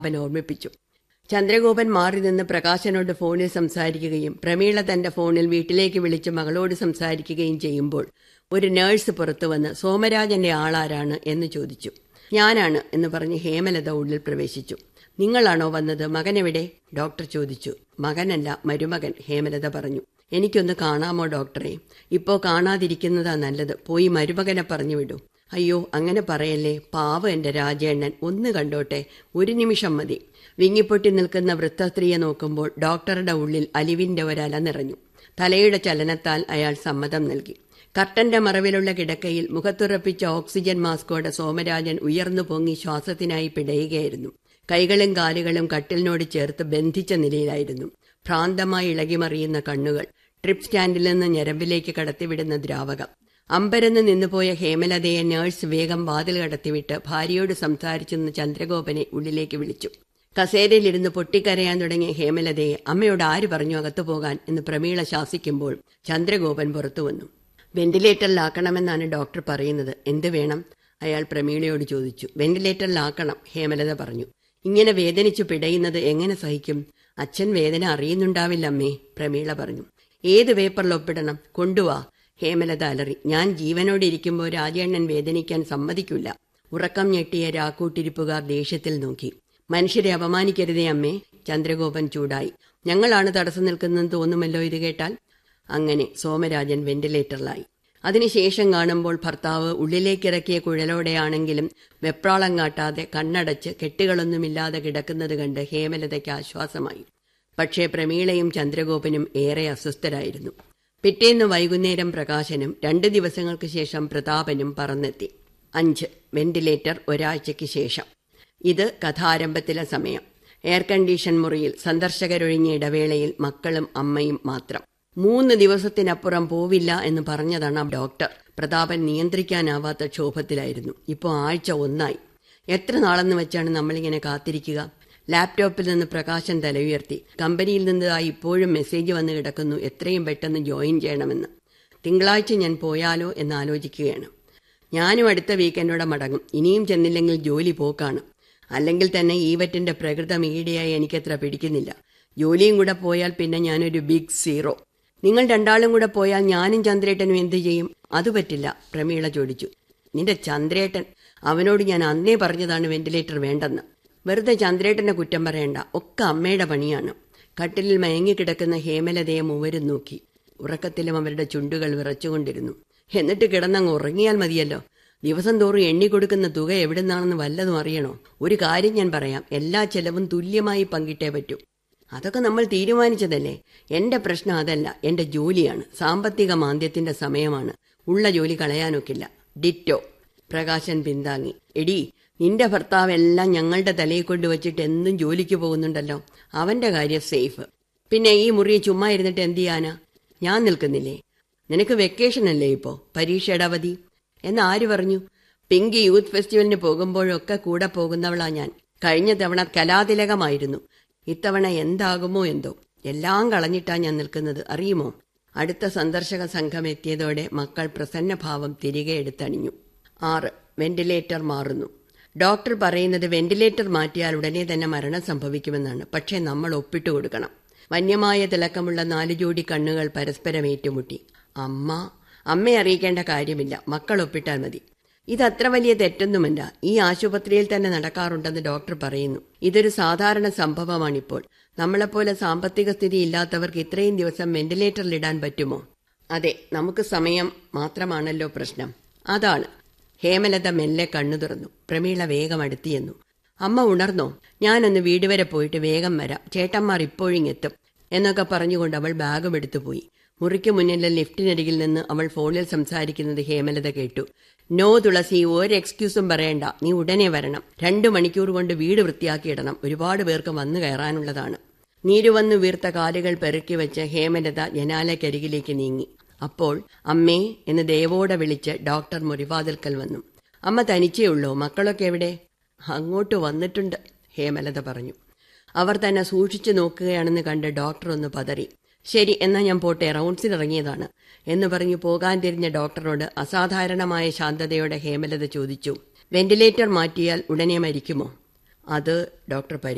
അവൻ ഓർമ്മിപ്പിച്ചു ചന്ദ്രഗോപൻ മാറി നിന്ന് പ്രകാശനോട് ഫോണിൽ സംസാരിക്കുകയും പ്രമീള തന്റെ ഫോണിൽ വീട്ടിലേക്ക് വിളിച്ച് മകളോട് സംസാരിക്കുകയും ചെയ്യുമ്പോൾ ഒരു നേഴ്സ് പുറത്തു വന്ന് സോമരാജന്റെ ആളാരാണ് എന്ന് ചോദിച്ചു ഞാനാണ് എന്ന് പറഞ്ഞ് ഹേമലത ഉള്ളിൽ പ്രവേശിച്ചു നിങ്ങളാണോ വന്നത് മകനെവിടെ ഡോക്ടർ ചോദിച്ചു മകനല്ല മരുമകൻ ഹേമലത പറഞ്ഞു എനിക്കൊന്ന് കാണാമോ ഡോക്ടറെ ഇപ്പോ കാണാതിരിക്കുന്നതാ നല്ലത് പോയി മരുമകനെ പറഞ്ഞു വിടൂ അയ്യോ അങ്ങനെ പറയല്ലേ പാവ എന്റെ രാജേണ്ണൻ ഒന്ന് കണ്ടോട്ടെ ഒരു നിമിഷം മതി വിങ്ങിപ്പൊട്ടി നിൽക്കുന്ന വൃത്തസ്ത്രീയെ നോക്കുമ്പോൾ ഡോക്ടറുടെ ഉള്ളിൽ അലിവിന്റെ ഒരല നിറഞ്ഞു തലയുടെ ചലനത്താൽ അയാൾ സമ്മതം നൽകി കർട്ടന്റെ മറവിലുള്ള കിടക്കയിൽ മുഖത്തുറപ്പിച്ച ഓക്സിജൻ മാസ്കോടെ സോമരാജൻ ഉയർന്നു പൊങ്ങി ശ്വാസത്തിനായി പിടയുകയായിരുന്നു കൈകളും കാലുകളും കട്ടിലിനോട് ചേർത്ത് ബന്ധിച്ച നിലയിലായിരുന്നു ഭ്രാന്തമായി ഇളകിമറിയുന്ന കണ്ണുകൾ ട്രിപ്പ് സ്റ്റാൻഡിൽ നിന്ന് ഞരമ്പിലേക്ക് കടത്തിവിടുന്ന ദ്രാവകം അമ്പരന്ന് നിന്നുപോയ ഹേമലതയെ നേഴ്സ് വേഗം വാതിൽ കടത്തിവിട്ട് ഭാര്യയോട് സംസാരിച്ചെന്ന് ചന്ദ്രഗോപനെ ഉള്ളിലേക്ക് വിളിച്ചു കസേരയിലിരുന്ന് പൊട്ടിക്കരയാൻ തുടങ്ങിയ ഹേമലതയെ അമ്മയോട് ആര് പറഞ്ഞു അകത്തു പോകാൻ എന്ന് പ്രമീള ശാസിക്കുമ്പോൾ ചന്ദ്രഗോപൻ പുറത്തു വന്നു വെന്റിലേറ്ററിലാക്കണമെന്നാണ് ഡോക്ടർ പറയുന്നത് എന്ത് വേണം അയാൾ പ്രമീളയോട് ചോദിച്ചു വെന്റിലേറ്ററിലാക്കണം ഹേമലത പറഞ്ഞു ഇങ്ങനെ വേദനിച്ചു പിടയുന്നത് എങ്ങനെ സഹിക്കും അച്ഛൻ വേദന അറിയുന്നുണ്ടാവില്ല അമ്മേ പ്രമീള പറഞ്ഞു ഏത് പേപ്പറിൽ ഒപ്പിടണം കൊണ്ടുവാ ഹേമലത അലറി ഞാൻ ജീവനോടെ ഇരിക്കുമ്പോൾ രാജേണ്ണൻ വേദനിക്കാൻ സമ്മതിക്കില്ല ഉറക്കം ഞെട്ടിയ രാക്കൂട്ടിരിപ്പുകാർ ദേഷ്യത്തിൽ നോക്കി മനുഷ്യരെ അപമാനിക്കരുതേ അമ്മേ ചന്ദ്രഗോപൻ ചൂടായി ഞങ്ങളാണ് തടസ്സം നിൽക്കുന്നതെന്ന് തോന്നുമല്ലോ ഇത് കേട്ടാൽ അങ്ങനെ സോമരാജൻ വെന്റിലേറ്ററിലായി അതിനുശേഷം കാണുമ്പോൾ ഭർത്താവ് ഉള്ളിലേക്കിറക്കിയ കുഴലോടെയാണെങ്കിലും വെപ്രാളം കാട്ടാതെ കണ്ണടച്ച് കെട്ടുകളൊന്നുമില്ലാതെ കിടക്കുന്നത് കണ്ട് ഹേമലതയ്ക്ക് ആശ്വാസമായി പക്ഷേ പ്രമീളയും ചന്ദ്രഗോപനും ഏറെ അസ്വസ്ഥരായിരുന്നു പിറ്റേന്ന് വൈകുന്നേരം പ്രകാശനും രണ്ട് ദിവസങ്ങൾക്ക് ശേഷം പ്രതാപനും പറന്നെത്തി അഞ്ച് വെന്റിലേറ്റർ ഒരാഴ്ചയ്ക്ക് ശേഷം ഇത് കഥാരംഭത്തിലെ സമയം എയർ കണ്ടീഷൻ മുറിയിൽ സന്ദർശകരൊഴിഞ്ഞ ഇടവേളയിൽ മക്കളും അമ്മയും മാത്രം മൂന്ന് ദിവസത്തിനപ്പുറം പോവില്ല എന്ന് പറഞ്ഞതാണ് ഡോക്ടർ പ്രതാപൻ നിയന്ത്രിക്കാനാവാത്ത ക്ഷോഭത്തിലായിരുന്നു ഇപ്പോൾ ആഴ്ച ഒന്നായി എത്ര നാളെന്ന് വെച്ചാണ് നമ്മളിങ്ങനെ കാത്തിരിക്കുക ലാപ്ടോപ്പിൽ നിന്ന് പ്രകാശൻ തല ഉയർത്തി കമ്പനിയിൽ നിന്നതായി ഇപ്പോഴും മെസ്സേജ് വന്ന് കിടക്കുന്നു എത്രയും പെട്ടെന്ന് ജോയിൻ ചെയ്യണമെന്ന് തിങ്കളാഴ്ച ഞാൻ പോയാലോ എന്ന് ആലോചിക്കുകയാണ് ഞാനും അടുത്ത വീക്കെൻഡോടെ മടങ്ങും ഇനിയും ചെന്നില്ലെങ്കിൽ ജോലി പോക്കാണ് അല്ലെങ്കിൽ തന്നെ ഈവറ്റിന്റെ പ്രകൃതം ഈടെയായി എനിക്കത്ര പിടിക്കുന്നില്ല ജോലിയും കൂടെ പോയാൽ പിന്നെ ഞാനൊരു ബിഗ് സീറോ നിങ്ങൾ രണ്ടാളും കൂടെ പോയാൽ ഞാനും ചന്ദ്രേട്ടനും എന്ത് ചെയ്യും അത് പറ്റില്ല പ്രമീള ചോദിച്ചു നിന്റെ ചന്ദ്രേട്ടൻ അവനോട് ഞാൻ അന്നേ പറഞ്ഞതാണ് വെന്റിലേറ്റർ വേണ്ടെന്ന് വെറുതെ ചന്ദ്രേട്ടനെ കുറ്റം പറയണ്ട ഒക്കെ അമ്മയുടെ പണിയാണ് കട്ടിലിൽ മയങ്ങിക്കിടക്കുന്ന ഹേമലതയെ മൂവരും നോക്കി ഉറക്കത്തിലും അവരുടെ ചുണ്ടുകൾ വിറച്ചുകൊണ്ടിരുന്നു എന്നിട്ട് കിടന്നങ്ങ് ഉറങ്ങിയാൽ മതിയല്ലോ ദിവസം തോറും എണ്ണിക്കൊടുക്കുന്ന തുക എവിടുന്നാണെന്ന് വല്ലതും അറിയണോ ഒരു കാര്യം ഞാൻ പറയാം എല്ലാ ചെലവും തുല്യമായി പങ്കിട്ടേ പറ്റൂ അതൊക്കെ നമ്മൾ തീരുമാനിച്ചതല്ലേ എന്റെ പ്രശ്നം അതല്ല എന്റെ ജോലിയാണ് സാമ്പത്തിക മാന്ദ്യത്തിന്റെ സമയമാണ് ഉള്ള ജോലി കളയാനൊക്കില്ല ഡിറ്റോ പ്രകാശൻ പിന്താങ്ങി എടി നിന്റെ ഭർത്താവ് എല്ലാം ഞങ്ങളുടെ തലയിൽ കൊണ്ട് വെച്ചിട്ട് എന്നും ജോലിക്ക് പോകുന്നുണ്ടല്ലോ അവന്റെ കാര്യം സേഫ് പിന്നെ ഈ മുറി ചുമ്മാ ഇരുന്നിട്ട് എന്ത് ചെയ്യാനാ ഞാൻ നിൽക്കുന്നില്ലേ നിനക്ക് വെക്കേഷൻ അല്ലേ ഇപ്പോ പരീക്ഷയുടെ അവധി എന്ന് ആര് പറഞ്ഞു പിങ്ക് യൂത്ത് ഫെസ്റ്റിവലിന് പോകുമ്പോഴൊക്കെ കൂടെ പോകുന്നവളാ ഞാൻ കഴിഞ്ഞ തവണ കലാതിലകമായിരുന്നു ഇത്തവണ എന്താകുമോ എന്തോ എല്ലാം കളഞ്ഞിട്ടാ ഞാൻ നിൽക്കുന്നത് അറിയുമോ അടുത്ത സന്ദർശക സംഘം എത്തിയതോടെ മക്കൾ പ്രസന്നഭാവം തിരികെ എടുത്തണിഞ്ഞു ആറ് വെന്റിലേറ്റർ മാറുന്നു ഡോക്ടർ പറയുന്നത് വെന്റിലേറ്റർ മാറ്റിയാൽ ഉടനെ തന്നെ മരണം സംഭവിക്കുമെന്നാണ് പക്ഷേ നമ്മൾ ഒപ്പിട്ടു കൊടുക്കണം വന്യമായ തിളക്കമുള്ള നാല് ജോഡി കണ്ണുകൾ പരസ്പരം ഏറ്റുമുട്ടി അമ്മ അമ്മയെ അറിയിക്കേണ്ട കാര്യമില്ല മക്കൾ ഒപ്പിട്ടാൽ മതി ഇതത്ര വലിയ തെറ്റൊന്നുമല്ല ഈ ആശുപത്രിയിൽ തന്നെ നടക്കാറുണ്ടെന്ന് ഡോക്ടർ പറയുന്നു ഇതൊരു സാധാരണ സംഭവമാണിപ്പോൾ നമ്മളെപ്പോലെ സാമ്പത്തിക സ്ഥിതി ഇല്ലാത്തവർക്ക് ഇത്രയും ദിവസം വെന്റിലേറ്ററിലിടാൻ പറ്റുമോ അതെ നമുക്ക് സമയം മാത്രമാണല്ലോ പ്രശ്നം അതാണ് ഹേമലത മെല്ലെ കണ്ണു തുറന്നു പ്രമീള വേഗം അടുത്തിയെന്നു അമ്മ ഉണർന്നോ ഞാനൊന്ന് വീട് വരെ പോയിട്ട് വേഗം വരാം ചേട്ടന്മാർ ഇപ്പോഴിങ്ങെത്തും എന്നൊക്കെ പറഞ്ഞുകൊണ്ട് അവൾ ബാഗും എടുത്തു പോയി മുറിക്ക് മുന്നിലെ ലിഫ്റ്റിനരികിൽ നിന്ന് അവൾ ഫോണിൽ സംസാരിക്കുന്നത് ഹേമലത കേട്ടു നോ തുളസി ഒരു എക്സ്ക്യൂസും പറയണ്ട നീ ഉടനെ വരണം രണ്ടു മണിക്കൂർ കൊണ്ട് വീട് വൃത്തിയാക്കിയിടണം ഒരുപാട് പേർക്ക് വന്നു കയറാനുള്ളതാണ് നീരുവന്നു വീർത്ത കാലുകൾ പെറുക്കി വെച്ച് ഹേമലത ജനാലക്കരികിലേക്ക് നീങ്ങി അപ്പോൾ അമ്മേ എന്ന് ദേവോടെ വിളിച്ച് ഡോക്ടർ മുറിവാതിൽക്കൽ വന്നു അമ്മ തനിച്ചേ ഉള്ളൂ മക്കളൊക്കെ എവിടെ അങ്ങോട്ട് വന്നിട്ടുണ്ട് ഹേമലത പറഞ്ഞു അവർ തന്നെ സൂക്ഷിച്ചു നോക്കുകയാണെന്ന് കണ്ട് ഡോക്ടർ ഒന്ന് പതറി ശരി എന്നാ ഞാൻ പോട്ടെ റൗണ്ട്സിന് ഇറങ്ങിയതാണ് എന്ന് പറഞ്ഞു പോകാൻ തിരിഞ്ഞ ഡോക്ടറോട് അസാധാരണമായ ശാന്തതയോടെ ഹേമലത ചോദിച്ചു വെന്റിലേറ്റർ മാറ്റിയാൽ ഉടനെ മരിക്കുമോ അത് ഡോക്ടർ പരി